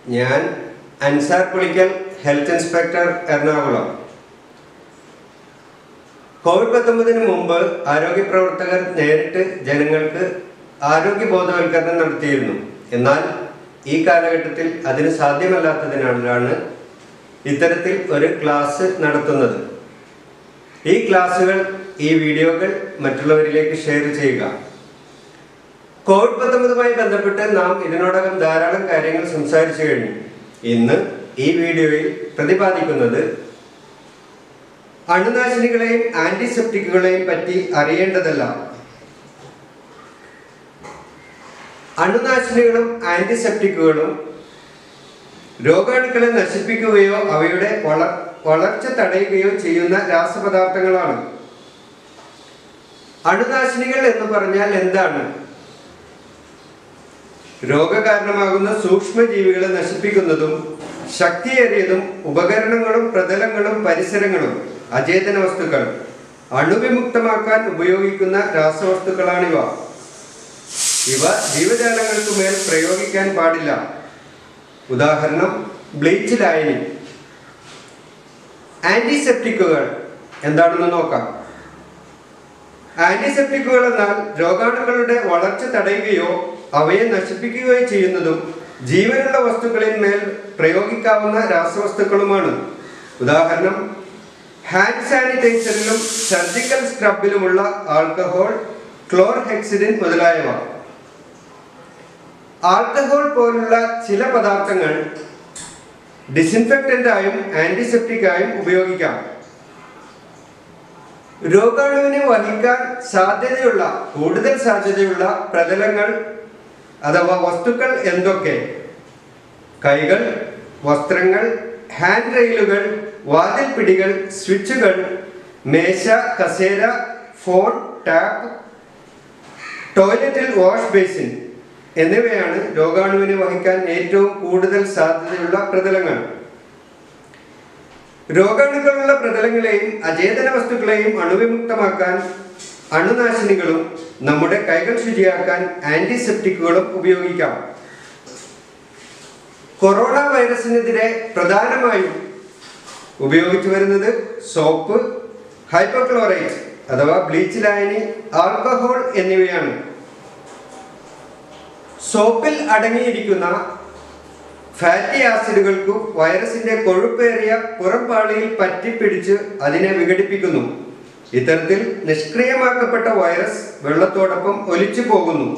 ഞാൻ Ansar Pulickal health inspector Ernakulam covid പത്തൊമ്പതിന് മുമ്പ് ആരോഗ്യ പ്രവർത്തകർ നേരിട്ട് ജനങ്ങൾക്ക് ആരോഗ്യ ബോധവൽക്കരണം നടത്തിയിരുന്നു എന്നാൽ ഈ കാലഘട്ടത്തിൽ അതിന് സാധ്യമല്ലാത്തതിനാലാണ് ഇത്തരത്തിൽ ഒരു ക്ലാസ് നടത്തുന്നത് ഈ ക്ലാസ്സുകൾ ഈ വീഡിയോകൾ മറ്റുള്ളവരിലേക്ക് ഷെയർ ചെയ്യുക കോവിഡ് പത്തൊമ്പതുമായി ബന്ധപ്പെട്ട് നാം ഇതിനോടകം ധാരാളം കാര്യങ്ങൾ സംസാരിച്ചു കഴിഞ്ഞു ഇന്ന് ഈ വീഡിയോയിൽ പ്രതിപാദിക്കുന്നത് അണുനാശിനികളെയും ആന്റിസെപ്റ്റിക്കുകളെയും പറ്റി അറിയേണ്ടതല്ല അണുനാശിനികളും ആന്റിസെപ്റ്റിക്കുകളും രോഗാണുക്കളെ നശിപ്പിക്കുകയോ അവയുടെ വള വളർച്ച തടയുകയോ ചെയ്യുന്ന രാസപദാർത്ഥങ്ങളാണ് അണുനാശിനികൾ എന്ന് പറഞ്ഞാൽ എന്താണ് രോഗകാരണമാകുന്ന സൂക്ഷ്മജീവികളെ നശിപ്പിക്കുന്നതും ശക്തിയേറിയതും ഉപകരണങ്ങളും പ്രതലങ്ങളും പരിസരങ്ങളും അചേതന വസ്തുക്കൾ അണുവിമുക്തമാക്കാൻ ഉപയോഗിക്കുന്ന രാസവസ്തുക്കളാണിവ ഇവ ജീവജാലങ്ങൾക്ക് മേൽ പ്രയോഗിക്കാൻ പാടില്ല ഉദാഹരണം ബ്ലീച്ച് ലായനി ആന്റിസെപ്റ്റിക്കുകൾ എന്താണെന്ന് നോക്കാം ആന്റിസെപ്റ്റിക്കുകൾ എന്നാൽ രോഗാണുക്കളുടെ വളർച്ച തടയുകയോ അവയെ നശിപ്പിക്കുകയോ ചെയ്യുന്നതും ജീവനുള്ള വസ്തുക്കളിൽ മേൽ പ്രയോഗിക്കാവുന്ന രാസവസ്തുക്കളുമാണ് ഉദാഹരണം ഹാൻഡ് സാനിറ്റൈസറിലും സർജിക്കൽ സ്ക്രബിലുമുള്ള ആൽക്കഹോൾ ക്ലോർഹെക്സിഡിൻ മുതലായവ ആൽക്കഹോൾ പോലുള്ള ചില പദാർത്ഥങ്ങൾ ഡിസിൻഫെക്റ്റന്റായും ആന്റിസെപ്റ്റിക്കായും ഉപയോഗിക്കാം രോഗാണുവിനെ വഹിക്കാൻ സാധ്യതയുള്ള കൂടുതൽ സാധ്യതയുള്ള പ്രതലങ്ങൾ അഥവാ വസ്തുക്കൾ എന്തൊക്കെ കൈകൾ വസ്ത്രങ്ങൾ ഹാൻഡ് റെയിലുകൾ വാതിൽപ്പിടികൾ സ്വിച്ചുകൾ മേശ കസേര ഫോൺ ടാപ്പ് ടോയ്ലറ്റിൽ വാഷ് ബേസിൻ എന്നിവയാണ് രോഗാണുവിനെ വഹിക്കാൻ ഏറ്റവും കൂടുതൽ സാധ്യതയുള്ള പ്രതലങ്ങൾ രോഗാണുക്കളുള്ള പ്രതലങ്ങളെയും അചേതന വസ്തുക്കളെയും അണുവിമുക്തമാക്കാൻ അണുനാശിനികളും നമ്മുടെ കൈകൾ ശുചിയാക്കാൻ ആന്റിസെപ്റ്റിക്കുകളും ഉപയോഗിക്കാം കൊറോണ വൈറസിനെതിരെ പ്രധാനമായും ഉപയോഗിച്ചു വരുന്നത് സോപ്പ് ഹൈപ്പോക്ലോറൈറ്റ് അഥവാ ബ്ലീച്ച് ലായനി ആൽക്കഹോൾ എന്നിവയാണ് സോപ്പിൽ അടങ്ങിയിരിക്കുന്ന ഫാറ്റി ആസിഡുകൾക്കു വൈറസിന്റെ കൊഴുപ്പേറിയ പുറംപാളിയിൽ പറ്റിപ്പിടിച്ച് അതിനെ വിഘടിപ്പിക്കുന്നു ഇത്തരത്തിൽ നിഷ്ക്രിയമാക്കപ്പെട്ട വൈറസ് വെള്ളത്തോടൊപ്പം ഒലിച്ചു പോകുന്നു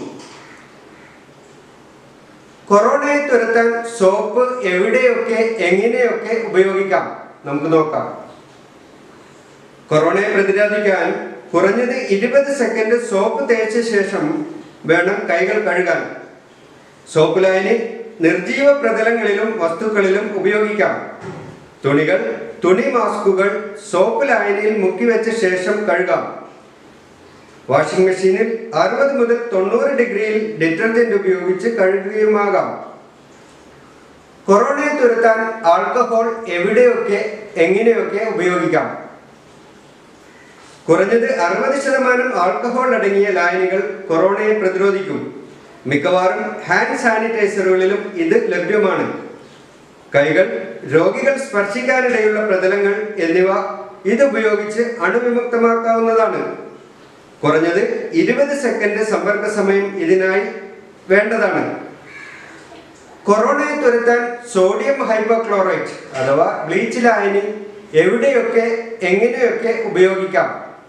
കൊറോണയെ തുരത്താൻ സോപ്പ് എവിടെയൊക്കെ എങ്ങനെയൊക്കെ ഉപയോഗിക്കാം നമുക്ക് നോക്കാം കൊറോണയെ പ്രതിരോധിക്കാൻ കുറഞ്ഞത് ഇരുപത് സെക്കൻഡ് സോപ്പ് തേച്ച ശേഷം വേണം കൈകൾ കഴുകാൻ സോപ്പ് ലായനി നിർജീവ പ്രതലങ്ങളിലും വസ്തുക്കളിലും ഉപയോഗിക്കാം തുണികൾ തുണി മാസ്കുകൾ സോപ്പ് ലായനിയിൽ മുക്കിവെച്ച ശേഷം കഴുകാം വാഷിംഗ് മെഷീനിൽ അറുപത് മുതൽ തൊണ്ണൂറ് ഡിഗ്രിയിൽ ഡിറ്റർജന്റ് ഉപയോഗിച്ച് കഴുകുകയുമാകാം കൊറോണയെ തുരത്താൻ ആൽക്കഹോൾ എവിടെയൊക്കെ എങ്ങനെയൊക്കെ ഉപയോഗിക്കാം കുറഞ്ഞത് അറുപത് ശതമാനം ആൽക്കഹോൾ അടങ്ങിയ ലായനികൾ കൊറോണയെ പ്രതിരോധിക്കും മിക്കവാറും ഹാൻഡ് സാനിറ്റൈസറുകളിലും ഇത് ലഭ്യമാണ് കൈകൾ രോഗികൾ സ്പർശിക്കാനിടയുള്ള പ്രതലങ്ങൾ എന്നിവ ഇതുപയോഗിച്ച് അണുവിമുക്തമാക്കാവുന്നതാണ് കുറഞ്ഞത് ഇരുപത് സെക്കൻഡ് സമ്പർക്ക സമയം ഇതിനായി വേണ്ടതാണ് കൊറോണയെ തുരത്താൻ സോഡിയം ഹൈപ്പോക്ലോറൈറ്റ് അഥവാ ബ്ലീച്ച് ലായനി എവിടെയൊക്കെ എങ്ങനെയൊക്കെ ഉപയോഗിക്കാം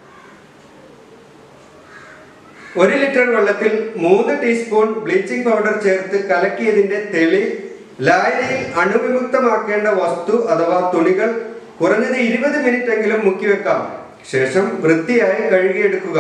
ഒരു ലിറ്റർ വെള്ളത്തിൽ മൂന്ന് ടീസ്പൂൺ ബ്ലീച്ചിങ് പൗഡർ ചേർത്ത് കലക്കിയതിന്റെ തെളി ലായനിയിൽ അണുവിമുക്തമാക്കേണ്ട വസ്തു അഥവാ തുണികൾ കുറഞ്ഞത് ഇരുപത് മിനിറ്റ് എങ്കിലും മുക്കിവെക്കാം ശേഷം വൃത്തിയായി കഴുകിയെടുക്കുക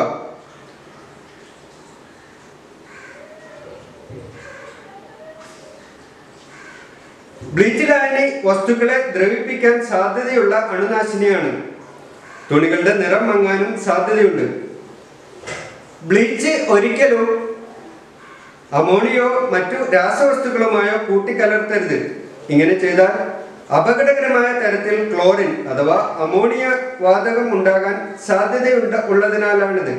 ബ്ലീച്ച് ലായനി വസ്തുക്കളെ ദ്രവിപ്പിക്കാൻ സാധ്യതയുള്ള അണുനാശിനിയാണ് തുണികളുടെ നിറം മങ്ങാനും സാധ്യതയുണ്ട് ബ്ലീച്ച് ഒരിക്കലും അമോണിയോ മറ്റു രാസവസ്തുക്കളുമായോ കൂട്ടിക്കലർത്തരുത് ഇങ്ങനെ ചെയ്താൽ അപകടകരമായ തരത്തിൽ ക്ലോറിൻ അഥവാ അമോണിയ വാതകം ഉണ്ടാകാൻ സാധ്യതയുണ്ട് ഉള്ളതിനാലാണിത്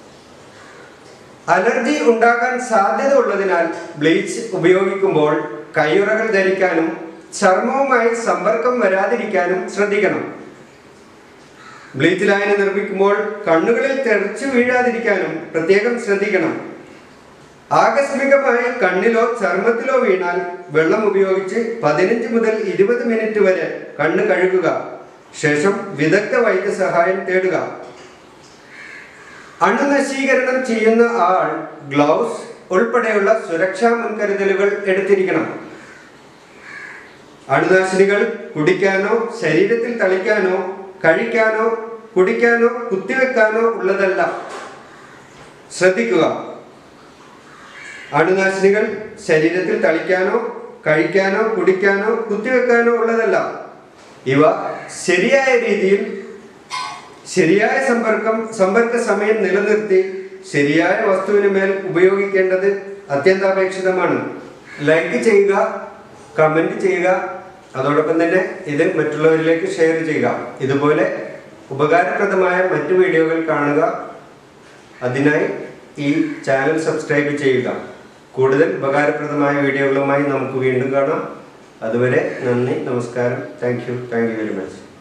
അലർജി ഉണ്ടാകാൻ സാധ്യത ഉള്ളതിനാൽ ബ്ലീച്ച് ഉപയോഗിക്കുമ്പോൾ കയ്യുറകൾ ധരിക്കാനും ചർമ്മവുമായി സമ്പർക്കം വരാതിരിക്കാനും ശ്രദ്ധിക്കണം ബ്ലീച്ച് ലായന നിർമ്മിക്കുമ്പോൾ കണ്ണുകളിൽ തെറിച്ചു വീഴാതിരിക്കാനും പ്രത്യേകം ശ്രദ്ധിക്കണം ആകസ്മികമായി കണ്ണിലോ ചർമ്മത്തിലോ വീണാൽ വെള്ളം ഉപയോഗിച്ച് പതിനഞ്ച് മുതൽ ഇരുപത് മിനിറ്റ് വരെ കണ്ണ് കഴുകുക ശേഷം വിദഗ്ധ വൈദ്യസഹായം തേടുക അണുനശീകരണം ചെയ്യുന്ന ആൾ ഗ്ലൗസ് ഉൾപ്പെടെയുള്ള സുരക്ഷാ മുൻകരുതലുകൾ എടുത്തിരിക്കണം അണുനാശിനികൾ കുടിക്കാനോ ശരീരത്തിൽ തളിക്കാനോ കഴിക്കാനോ കുടിക്കാനോ കുത്തിവെക്കാനോ ഉള്ളതല്ല ശ്രദ്ധിക്കുക അണുനാശിനികൾ ശരീരത്തിൽ തളിക്കാനോ കഴിക്കാനോ കുടിക്കാനോ കുത്തിവെക്കാനോ ഉള്ളതല്ല ഇവ ശരിയായ രീതിയിൽ ശരിയായ സമ്പർക്കം സമ്പർക്ക സമയം നിലനിർത്തി ശരിയായ വസ്തുവിന് മേൽ ഉപയോഗിക്കേണ്ടത് അത്യന്താപേക്ഷിതമാണ് ലൈക്ക് ചെയ്യുക കമൻറ്റ് ചെയ്യുക അതോടൊപ്പം തന്നെ ഇത് മറ്റുള്ളവരിലേക്ക് ഷെയർ ചെയ്യുക ഇതുപോലെ ഉപകാരപ്രദമായ മറ്റു വീഡിയോകൾ കാണുക അതിനായി ഈ ചാനൽ സബ്സ്ക്രൈബ് ചെയ്യുക കൂടുതൽ ഉപകാരപ്രദമായ വീഡിയോകളുമായി നമുക്ക് വീണ്ടും കാണാം അതുവരെ നന്ദി നമസ്കാരം thank you thank you very much